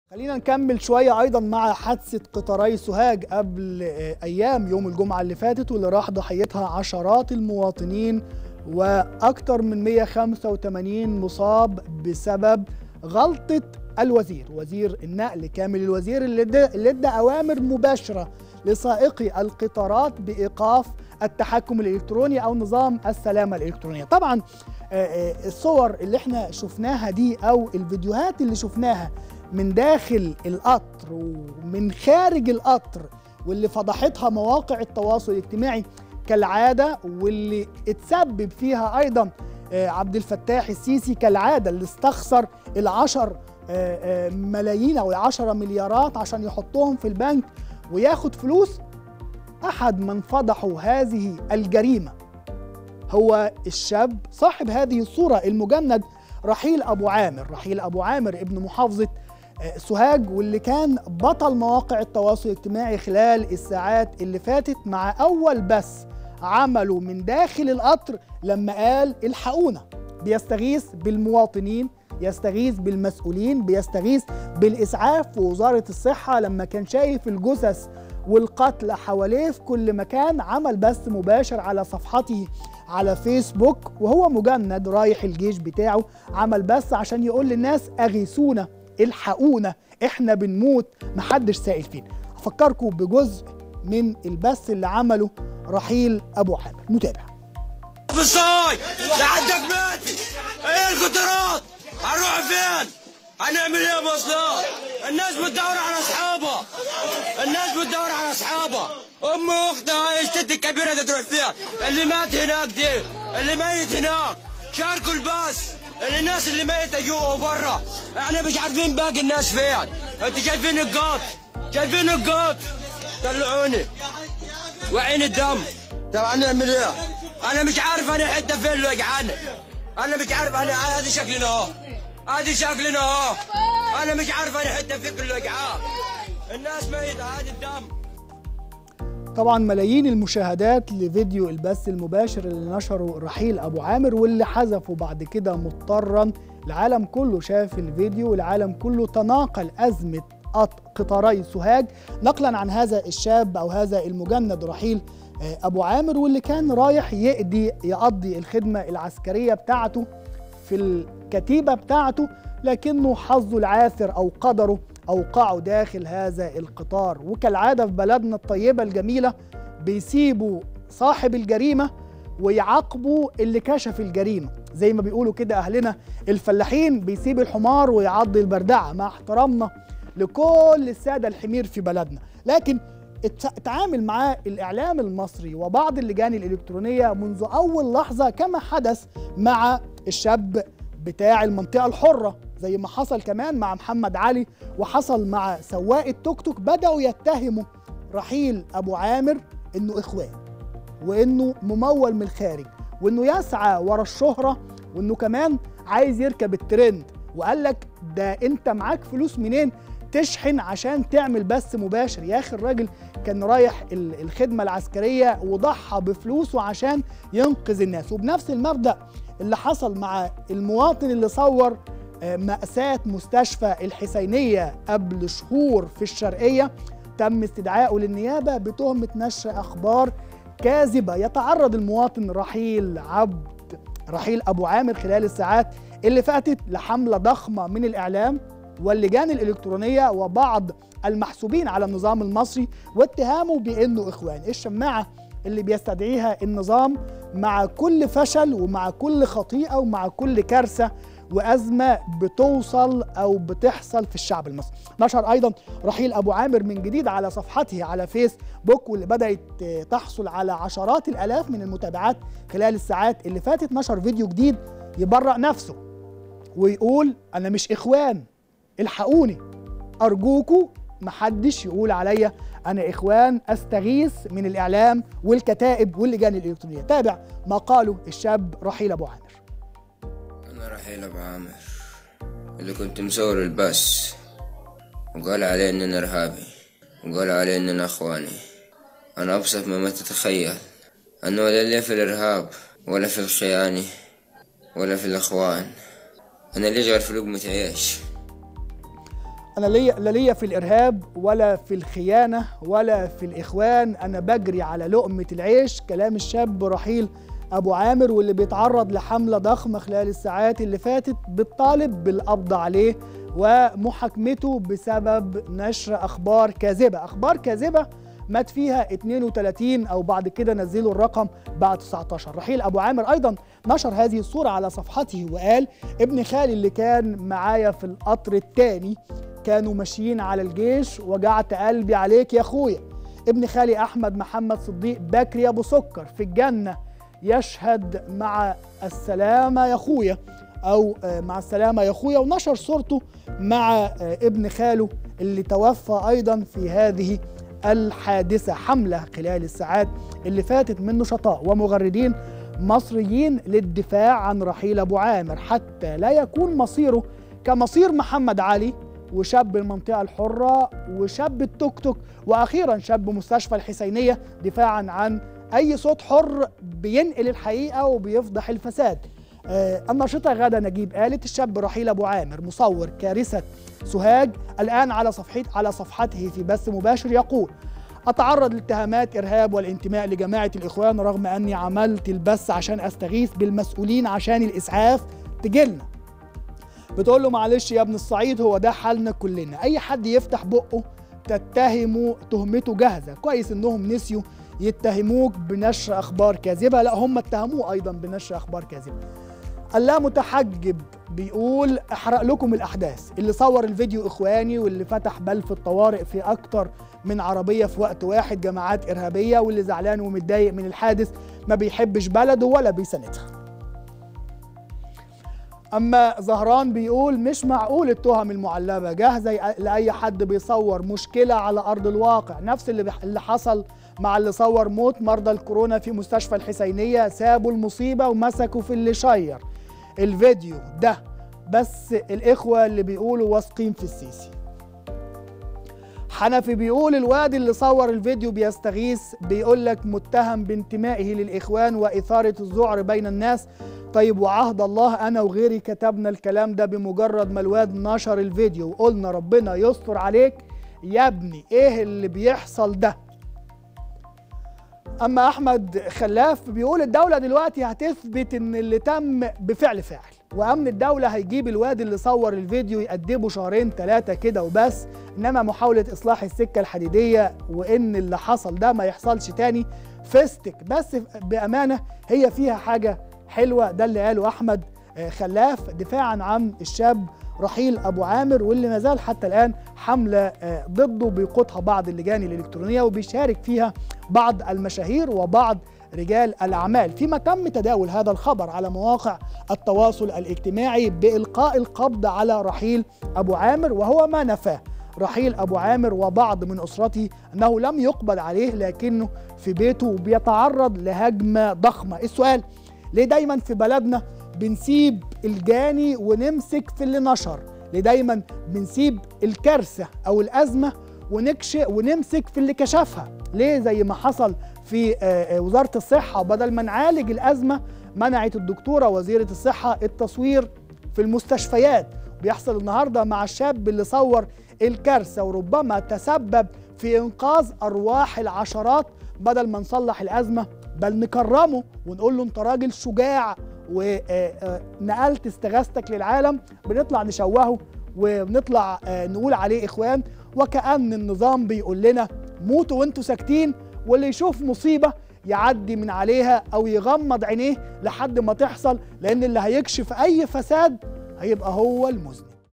خلينا نكمل شوية أيضا مع حادثة قطاري سوهاج قبل آه، أيام يوم الجمعة اللي فاتت واللي راح ضحيتها عشرات المواطنين وأكثر من 185 مصاب بسبب غلطة الوزير وزير النقل كامل الوزير اللي ادى اللي ادى أوامر مباشرة لسائقي القطارات بإيقاف التحكم الإلكتروني أو نظام السلامة الإلكترونية طبعا آه، آه، الصور اللي احنا شفناها دي أو الفيديوهات اللي شفناها من داخل القطر ومن خارج القطر واللي فضحتها مواقع التواصل الاجتماعي كالعادة واللي اتسبب فيها أيضا آه، عبد الفتاح السيسي كالعادة اللي استخسر العشر آه، آه، ملايين أو العشرة مليارات عشان يحطهم في البنك وياخد فلوس أحد من فضحوا هذه الجريمة هو الشاب صاحب هذه الصورة المجند رحيل أبو عامر رحيل أبو عامر ابن محافظة آه، سوهاج واللي كان بطل مواقع التواصل الاجتماعي خلال الساعات اللي فاتت مع أول بث عمله من داخل القطر لما قال الحقونا بيستغيث بالمواطنين يستغيث بالمسؤولين بيستغيث بالإسعاف ووزارة الصحة لما كان شايف الجثث والقتل حواليه في كل مكان عمل بث مباشر على صفحته على فيسبوك وهو مجند رايح الجيش بتاعه عمل بث عشان يقول للناس أغيثونا الحقونا احنا بنموت محدش سائل فينا افكركم بجزء من البث اللي عمله رحيل ابو عامر نتابع بالصاي لحدك ماتي ايه القطارات هنروح فين هنعمل ايه يا مصلحة الناس بتدور على اصحابها الناس بتدور على اصحابها ام اختها هاي الست الكبيرة دي تروح فيها اللي مات هناك دي اللي ميت هناك شاركوا الباص اللي الناس اللي ميتة جوا وبرا احنا مش عارفين باقي الناس فين انتوا شايفين القط شايفين القط طلعوني وعين الدم طبعا نعمل ايه؟ انا مش عارف انا حته فين اللي وجعاني انا مش عارف انا هذه شكلنا اهو هذه شكلنا اهو انا مش عارف انا حته فين اللي وجعان الناس ميتة هذه الدم طبعا ملايين المشاهدات لفيديو البث المباشر اللي نشره رحيل ابو عامر واللي حذفه بعد كده مضطرا العالم كله شاف الفيديو العالم كله تناقل ازمه قط- قطاري سوهاج نقلا عن هذا الشاب او هذا المجند رحيل آه، ابو عامر واللي كان رايح يقضي يقضي الخدمه العسكريه بتاعته في الكتيبه بتاعته لكنه حظه العاثر او قدره اوقعه داخل هذا القطار وكالعاده في بلدنا الطيبه الجميله بيسيبوا صاحب الجريمه ويعاقبوا اللي كشف الجريمه زي ما بيقولوا كده اهلنا الفلاحين بيسيب الحمار ويعض البردعه مع احترامنا لكل الساده الحمير في بلدنا لكن ات- اتعامل مع الاعلام المصري وبعض اللجان الالكترونيه منذ اول لحظه كما حدث مع الشاب بتاع المنطقه الحره زي ما حصل كمان مع محمد علي وحصل مع سواق التوك توك بداوا يتهموا رحيل ابو عامر انه اخوان وانه ممول من الخارج وانه يسعى ورا الشهره وانه كمان عايز يركب الترند وقال لك ده انت معاك فلوس منين تشحن عشان تعمل بث مباشر يا اخي الراجل كان رايح ال- الخدمه العسكريه وضحى بفلوسه عشان ينقذ الناس وبنفس المبدا اللي حصل مع المواطن اللي صور آه، مأساة مستشفى الحسينية قبل شهور في الشرقية تم استدعائه للنيابة بتهمة نشر أخبار كاذبة يتعرض المواطن رحيل عبد رحيل أبو عامر خلال الساعات اللي فاتت لحملة ضخمة من الإعلام واللجان الإلكترونية وبعض المحسوبين على النظام المصري واتهامه بأنه إخوان الشماعة اللي بيستدعيها النظام مع كل فشل ومع كل خطيئة ومع كل كارثة وأزمة بتوصل أو بتحصل في الشعب المصري نشر أيضا رحيل أبو عامر من جديد على صفحته على فيسبوك واللي بدأت تحصل على عشرات الآلاف من المتابعات خلال الساعات اللي فاتت نشر فيديو جديد يبرأ نفسه ويقول أنا مش إخوان الحقوني أرجوكوا محدش يقول عليا أنا إخوان أستغيث من الإعلام والكتائب واللجان الإلكترونية تابع ما قاله الشاب رحيل أبو عامر أنا رحيل أبو عامر اللي كنت مصور الباص وقال عليه إن أنا إرهابي وقال عليه إن أنا أخواني أنا أبسط مما تتخيل أنا ولا لي في الإرهاب ولا في الخيانة ولا في الإخوان أنا اللي غير في لقمة عيش انا ليا لا ليا في الارهاب ولا في الخيانه ولا في الاخوان انا بجري على لقمه العيش كلام الشاب رحيل ابو عامر واللي بيتعرض لحمله ضخمه خلال الساعات اللي فاتت بتطالب بالقبض عليه ومحاكمته بسبب نشر اخبار كاذبه اخبار كاذبه مات فيها 32 او بعد كده نزلوا الرقم بعد 19 رحيل ابو عامر ايضا نشر هذه الصوره على صفحته وقال ابن خالي اللي كان معايا في القطر الثاني كانوا ماشيين على الجيش وجعت قلبي عليك يا اخويا ابن خالي احمد محمد صديق بكري ابو سكر في الجنه يشهد مع السلامه يا اخويا او مع السلامه يا اخويا ونشر صورته مع ابن خاله اللي توفى ايضا في هذه الحادثه حمله خلال الساعات اللي فاتت من نشطاء ومغردين مصريين للدفاع عن رحيل ابو عامر حتى لا يكون مصيره كمصير محمد علي وشاب المنطقه الحره وشاب التوك توك واخيرا شاب مستشفى الحسينيه دفاعا عن اي صوت حر بينقل الحقيقه وبيفضح الفساد آه الناشطه غاده نجيب قالت الشاب رحيل ابو عامر مصور كارثه سوهاج الان على صفحته على صفحته في بث مباشر يقول اتعرض لاتهامات ارهاب والانتماء لجماعه الاخوان رغم اني عملت البث عشان استغيث بالمسؤولين عشان الاسعاف تجيلنا بتقول له معلش يا ابن الصعيد هو ده حالنا كلنا اي حد يفتح بقه تتهمه تهمته جاهزه كويس انهم نسيوا يتهموك بنشر اخبار كاذبه لا هم اتهموه ايضا بنشر اخبار كاذبه اللا متحجب بيقول احرق لكم الاحداث اللي صور الفيديو اخواني واللي فتح بلف الطوارئ في اكتر من عربيه في وقت واحد جماعات ارهابيه واللي زعلان ومتضايق من الحادث ما بيحبش بلده ولا بيساندها اما زهران بيقول مش معقول التهم المعلبه جاهزه لاي حد بيصور مشكله على ارض الواقع نفس اللي اللي حصل مع اللي صور موت مرضى الكورونا في مستشفى الحسينيه سابوا المصيبه ومسكوا في اللي شير الفيديو ده بس الاخوه اللي بيقولوا واثقين في السيسي حنفي بيقول الواد اللي صور الفيديو بيستغيث بيقول لك متهم بانتمائه للاخوان واثاره الذعر بين الناس طيب وعهد الله انا وغيري كتبنا الكلام ده بمجرد ما الواد نشر الفيديو وقلنا ربنا يستر عليك يا ابني ايه اللي بيحصل ده اما احمد خلاف بيقول الدوله دلوقتي هتثبت ان اللي تم بفعل فاعل وامن الدوله هيجيب الواد اللي صور الفيديو يأدبه شهرين ثلاثه كده وبس انما محاوله اصلاح السكه الحديديه وان اللي حصل ده ما يحصلش تاني فيستك بس بامانه هي فيها حاجه حلوه ده اللي قاله احمد خلاف دفاعا عن الشاب رحيل ابو عامر واللي ما زال حتى الان حمله ضده بيقودها بعض اللجان الالكترونيه وبيشارك فيها بعض المشاهير وبعض رجال الاعمال فيما تم تداول هذا الخبر على مواقع التواصل الاجتماعي بالقاء القبض على رحيل ابو عامر وهو ما نفاه رحيل ابو عامر وبعض من اسرته انه لم يقبض عليه لكنه في بيته وبيتعرض لهجمه ضخمه السؤال ليه دايما في بلدنا بنسيب الجاني ونمسك في اللي نشر ليه دايما بنسيب الكارثه او الازمه ونكشف ونمسك في اللي كشفها ليه زي ما حصل في وزاره الصحه بدل ما نعالج الازمه منعت الدكتوره وزيره الصحه التصوير في المستشفيات بيحصل النهارده مع الشاب اللي صور الكارثه وربما تسبب في انقاذ ارواح العشرات بدل ما نصلح الازمه بل نكرمه ونقول له انت راجل شجاع ونقلت استغاثتك للعالم بنطلع نشوهه وبنطلع نقول عليه اخوان وكأن النظام بيقول لنا موتوا وانتوا ساكتين واللي يشوف مصيبه يعدي من عليها او يغمض عينيه لحد ما تحصل لان اللي هيكشف اي فساد هيبقى هو المذنب